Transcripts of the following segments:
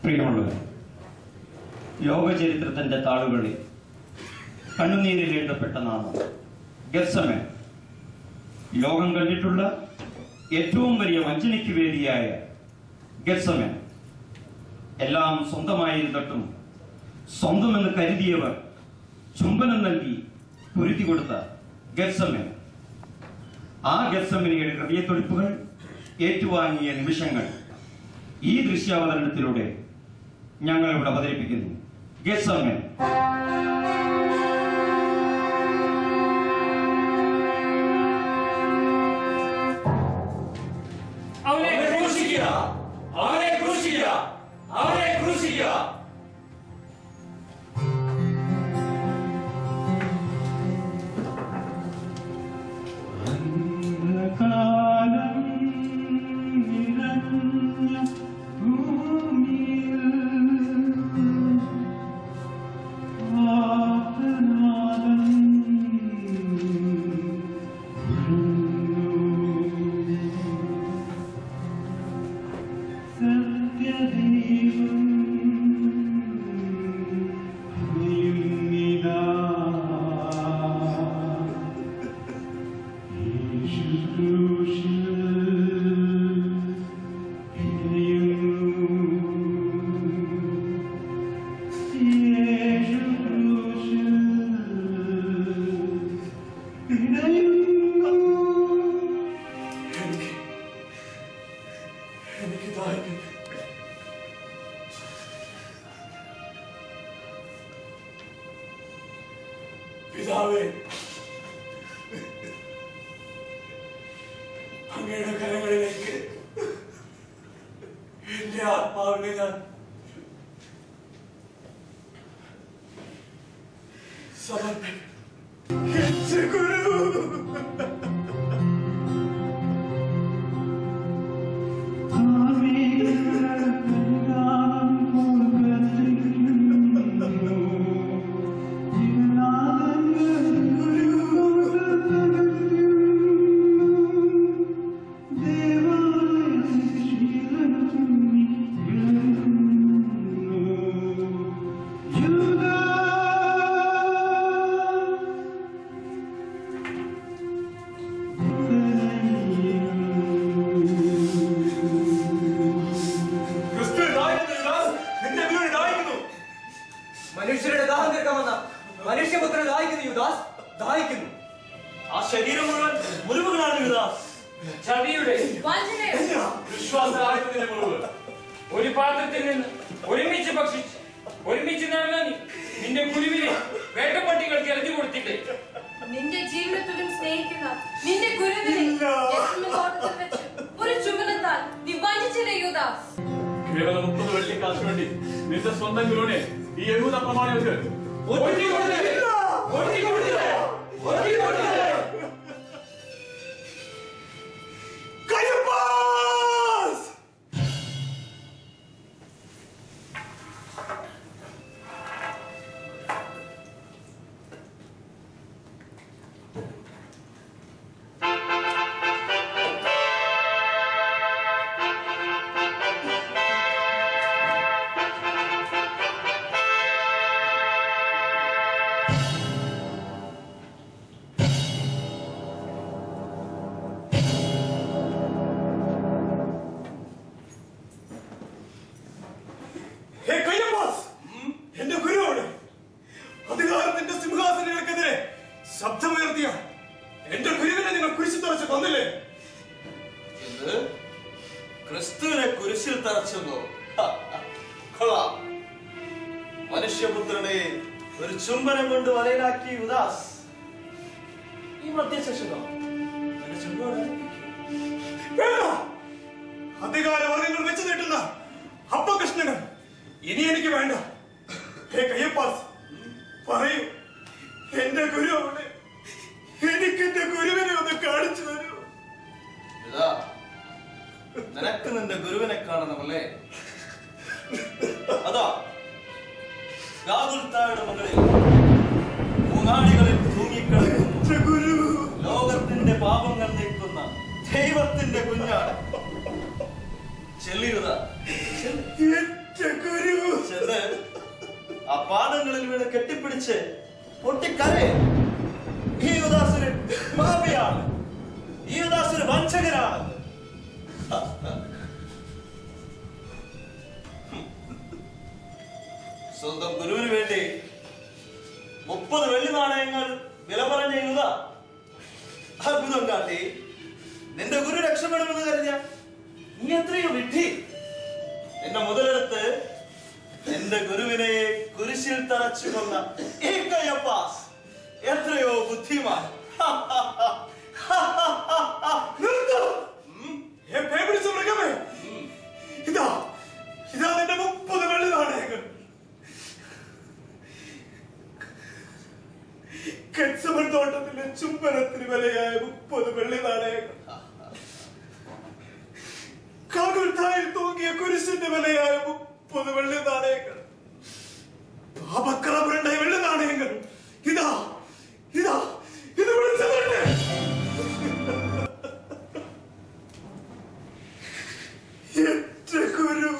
പ്രിയമുള്ളവർ ലോകചരിത്രത്തിന്റെ താളുകളിൽ കണ്ണുനീരിൽ എഴുതപ്പെട്ട നാമം ഗസമൻ ലോകം കണ്ടിട്ടുള്ള ഏറ്റവും വലിയ വഞ്ചനയ്ക്ക് വേദിയായ ഗസമൻ എല്ലാം സ്വന്തമായിരുന്നിട്ടും സ്വന്തമെന്ന് കരുതിയവർ ചുംബനം നൽകി പൊരുത്തി കൊടുത്ത ഗസമൻ ആ ഗസമിനിയുടെ ഹൃദയത്തൊളിപ്പുകൾ ഏറ്റുവാങ്ങിയ നിമിഷങ്ങൾ ഈ ദൃശ്യാവതരണത്തിലൂടെ ഞങ്ങൾ ഇവിടെ അവതരിപ്പിക്കുന്നു ഗസമൻ അവനെ ക്രൂശിക്കുക അവനെ ക്രൂശിക്കുക അവനെ ക്രൂശിക്കുക കാലം നിറഞ്ഞ ഭൂമിയിൽ ആർത്തനാദം ഉയർന്നു. സത്യദൈവം നീങ്ങിനാ. എനിക്ക് എനിക്ക് ദാഹിക്കുന്നു പിതാവേ അങ്ങയുടെ കരങ്ങളിലേക്ക് എന്റെ ആത്മാവിനെ ഞാൻ സമർപ്പിക്കും എന്റെ ഗുരു ക്രിസ്തു ദാഹിക്കുന്നു യുദാസ്. നിന്റെ വീട് ദാഹിക്കുന്നു മനുഷ്യരുടെ ദാഹം തീർക്കാൻ വന്ന മനുഷ്യപുത്രൻ ദാഹിക്കുന്നു യുദാസ് ദാഹിക്കുന്നു ആ ശരീരം മുഴുവൻ മുറിവുകളാണ് യുദാസ് ചതിയുടെ വഞ്ചനയോ വിശ്വാസത്തിന്റെ മുറിവ് ഒരു പാത്രത്തിൽ നിന്ന് ഒരുമിച്ച് ഭക്ഷിച്ച് ഒരുമിച്ച് നടന്ന നീ നിന്റെ കുരുവിനെ വേട്ടപ്പട്ടികൾക്ക് എറിഞ്ഞു കൊടുത്തില്ലേ നിന്റെ ജീവിതത്തിലും സ്നേഹിക്കുന്ന നിന്റെ ഗുരുവിനെ യെരുശലേം തോട്ടത്തിൽ വെച്ച് ഒരു ചുമനത്താൽ നീ വഞ്ചിച്ചില്ലേ യൂദാസ് കേവലം മുപ്പത് വെള്ളിക്കാശ് വേണ്ടി നിന്റെ സ്വന്തം ഗുരുവിനെ ഈ യഹൂദ പ്രമാണികൾക്ക് ഒറ്റിക്കൊടുത്തില്ലേ? ഒറ്റിക്കൊടുത്തില്ലേ? ഒറ്റിക്കൊടുത്തില്ലേ? കയ്യപ്പാസ്! ഹേ കയ്യപ്പാസ്! എന്റെ ഗുരുവാണ് അധികാരത്തിന്റെ സിംഹാസനങ്ങൾക്കെതിരെ ശബ്ദമുയർത്തിയ എന്റെ ഗുരുവിനെ നിങ്ങൾ കുരിശു തുറച്ച് കൊന്നില്ലേ എന്ത് ക്രിസ്തുവിനെ കുരിശിൽ തറച്ചെന്നോ ഹ, ഹ, കൊള്ളാം മനുഷ്യപുത്രനെ ഒരു ചുംബനം കൊണ്ട് വലയിലാക്കി ഉദാസ് ഈ മധ്യശേഷനോ എന്റെ ചുംബനം വേണ്ട അധികാര വർഗങ്ങൾ വെച്ച് നീട്ടുന്ന അപ്പകൃഷ്ണങ്ങൾ ഇനി എനിക്ക് വേണ്ട ഹേ കയ്യപ്പാസ് പറയൂ എന്റെ ഗുരു അവിടെ എനിക്ക് എന്റെ ഗുരുവിനെ ഒന്ന് കാണിച്ചു തരൂ ഇതാ നിനക്ക് നിന്റെ ഗുരുവിനെ കാണണമല്ലേ അതാ ഗാഗുൽത്തായുടെ മുകളിൽ മൂന്നാടികളിൽ തൂങ്ങിക്കിടക്കുന്നു എന്റെ ഗുരു ലോകത്തിന്റെ പാപങ്ങൾ നീക്കുന്ന ദൈവത്തിന്റെ കുഞ്ഞാണ് ചെല്ലിയുത എന്റെ ഗുരു ചെന്ന് ആ പാദങ്ങളിൽ വീണ് കെട്ടിപ്പിടിച്ച് പൊട്ടിക്കരേ ഈ യുദാസുര് പാപിയാണ് ഈ യുദാസുര് വഞ്ചകനാണ് സ്വന്തം ഗുരുവിന് വേണ്ടി മുപ്പത് വെള്ളി നാണയങ്ങൾ വില പറഞ്ഞ യുധ അത്ഭുതം കാട്ടി നിന്റെ ഗുരു രക്ഷപ്പെടുമെന്ന് കരുതിയ നീ എത്രയോ വിഡ്ഢി നിന്നെ മുതലെടുത്ത് എന്റെ ഗുരുവിനെ കുരിശിൽ തറച്ചു കൊന്ന ഈ കയ്യപ്പാസ് എത്രയോ ബുദ്ധിമാൻ നിർത്തൂ. ഏ, പേ പിടിച്ച മൃഗമേ ഇതാ ഇതാ നിന്റെ മുപ്പത് വെള്ളി നാണയങ്ങൾ കെച്ചമൺ തോട്ടത്തിലെ ചുംബനത്തിന് വിലയായ മുപ്പത് വെള്ളി നാണയങ്ങൾ കാകുൽത്തായിൽ തൂങ്ങിയ കുരിശിന്റെ വിലയായ മുപ്പത് വെള്ളി നാണയങ്ങൾ പാപക്കളപുരണ്ടായ വെള്ളി നാണയങ്ങൾ ഇതാ ഇതാ ഇത് വിളിച്ചതല്ലേ എന്റെ ഗുരു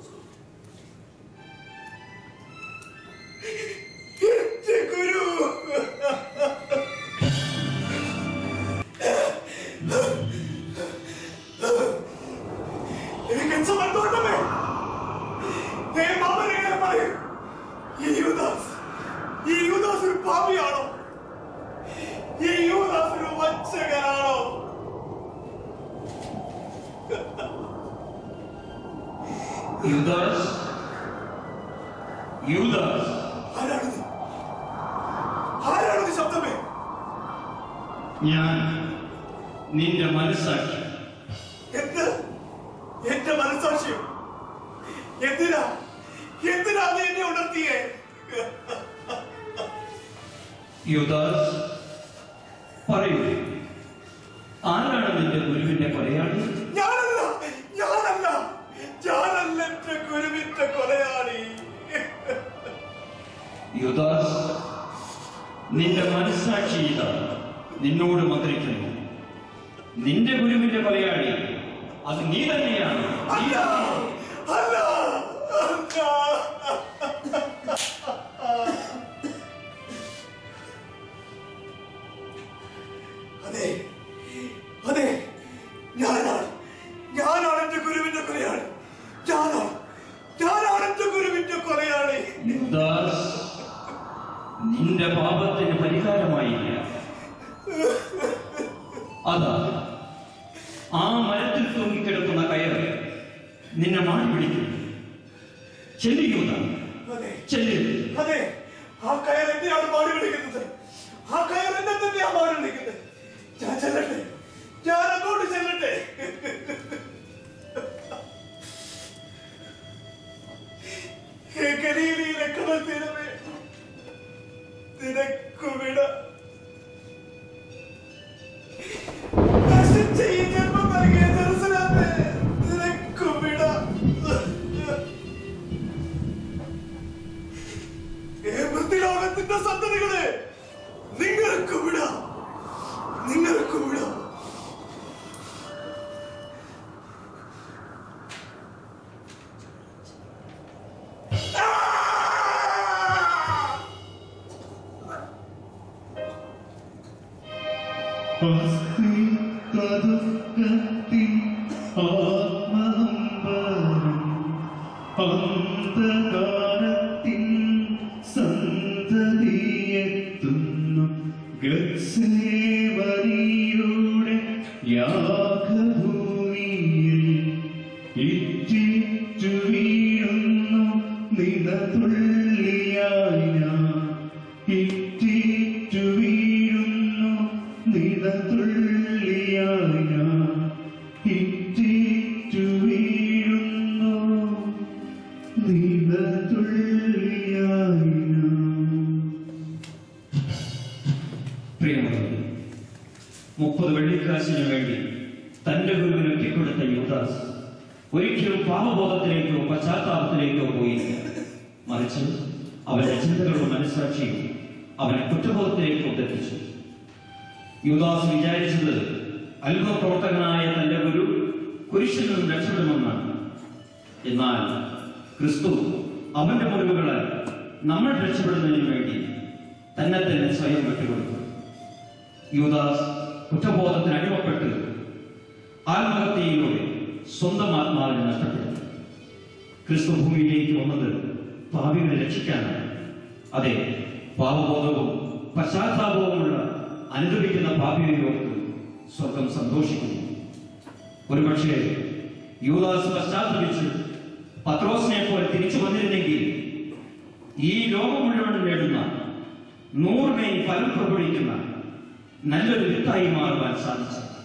എന്റെ ഗുരു എനിക്ക് സമ്മതോട്ടമേ ഹേ മാമനെ പറയൂ ഈ യുദാസ് ഈ യുദാസ് ഒരു പാപിയാണോ ഈ യുദാസ് ഒരു വഞ്ചകനാണോ യുദാസ് യുദാസ് ആരാണിത് ആരാണിത് ശബ്ദമേ ഞാൻ നിന്റെ മനസ്സാക്ഷി എന്ത് എന്റെ മനസാക്ഷ്യം എന്തിനാ എന്തിനാ നീ എന്നെ ഉണർത്തിയേ യുദാസ് പറയൂ ആരാണ് നിന്റെ ഗുരുവിന്റെ കൊലയാളി ഞാനല്ല ഞാനല്ല ഞാനല്ല എന്റെ ഗുരുവിന്റെ കൊലയാളി യുദാസ് നിന്റെ മനസ്സാക്ഷി ഇതാ നിന്നോട് മന്ത്രിക്കുന്നു നിന്റെ ഗുരുവിന്റെ കൊലയാളി അത് നീ തന്നെയാണ് നീ അല്ല തന്നെ. അല്ല അല്ല അതെ അതെ ഞാനാണ് ഞാനാണ് എന്റെ ഗുരുവിന്റെ കൊലയാളി ഞാനാണ് ഞാനാണ് എന്റെ ഗുരുവിന്റെ കൊലയാളി യുദാസ് നിന്റെ പാപത്തിന് പരിഹാരമായില്ല അതാ ആ മരത്തിൽ തൂങ്ങിക്കിടക്കുന്ന കയർ നിന്നെ മാറി പിടിക്കുന്നു ചെല്ലിയൂത അതെ ചെല്ലു അതെ ആ കയർ എന്തിനാണ് പാടി വിളിക്കുന്നത് ആ കയർ എന്നെ തന്നെയാ പാടി വിളിക്കുന്നത് ഞാൻ ചെല്ലട്ടെ ഞാൻ അങ്ങോട്ട് ചെല്ലട്ടെ ഹേ ഗലീലയിലെ കടൽ തീരമേ നിനക്കു വിട നശിച്ച ഈ ജന്മം നൽകിയ ജെറുസലേമേ, നിനക്കു വിട ഏ വൃത്തിലോകത്തിന്റെ സന്തതികളെ നിങ്ങൾക്ക് വിടാം നിങ്ങൾക്ക് വിടാം അസ്ഥിതദുഃഖത്തിൻ ആത്മനൊമ്പരം അന്ധകാരത്തിൻ സന്തതിയെത്തുന്നു ഗത്സേവനിയുടെ യാഗഭൂമിയിൽ ഇറ്റിറ്റു വീഴുന്നു നിലതുള്ളിയായി ഞാൻ ഇറ്റിറ്റു വീഴുന്നു നിലതുള്ളിയായി ഞാൻ ഇറ്റിറ്റു വീഴുന്നു നിലതുള്ളിയായി ഞാൻ പ്രിയമുള്ളവരെ മുപ്പത് വെള്ളിക്കാശിന് വേണ്ടി തന്റെ ഗുരുവിന് ഒറ്റിക്കൊടുത്ത യുവദാസ് ഒരിക്കലും പാപബോധത്തിലേക്കോ പശ്ചാത്താപത്തിലേക്കോ പോയില്ല മറിച്ച് അവന്റെ ചിന്തകളും മനസ്സാക്ഷിയും അവനെ കുറ്റബോധത്തിലേക്ക് കൊണ്ടെത്തിച്ചു യുവദാസ് വിചാരിച്ചത് അത്ഭുത പ്രവർത്തകനായ തന്റെ ഗുരു കുരിശിൽ നിന്നും രക്ഷപ്പെടുമെന്നാണ് എന്നാൽ ക്രിസ്തു അവന്റെ മുറിവുകളാൽ നമ്മൾ രക്ഷപ്പെടുന്നതിന് വേണ്ടി തന്നെ തന്നെ സ്വയം വിട്ടുകൊടുത്തു യൂദാസ് കുറ്റബോധത്തിന് അടിമപ്പെട്ട് ആത്മഹത്യയിലൂടെ സ്വന്തം ആത്മാവിനെ നഷ്ടപ്പെട്ടു ക്രിസ്തു ഭൂമിയിലേക്ക് വന്നത് പാപികളെ രക്ഷിക്കാനാണ് അതെ പാപബോധവും പശ്ചാത്താപവുമുള്ള അനുഭവിക്കുന്ന പാപിയെ ഓർത്ത് സ്വർഗം സന്തോഷിക്കുന്നു ഒരുപക്ഷെ യൂദാസ് പശ്ചാത്തപിച്ച് പത്രോസിനെ പോലെ തിരിച്ചു വന്നിരുന്നെങ്കിൽ ഈ ലോകം മുഴുവൻ നേടുന്ന നൂറിനെ ഫലം പ്രകടിക്കുന്ന നല്ലൊരു വിത്തായി മാറുവാൻ സാധിച്ചു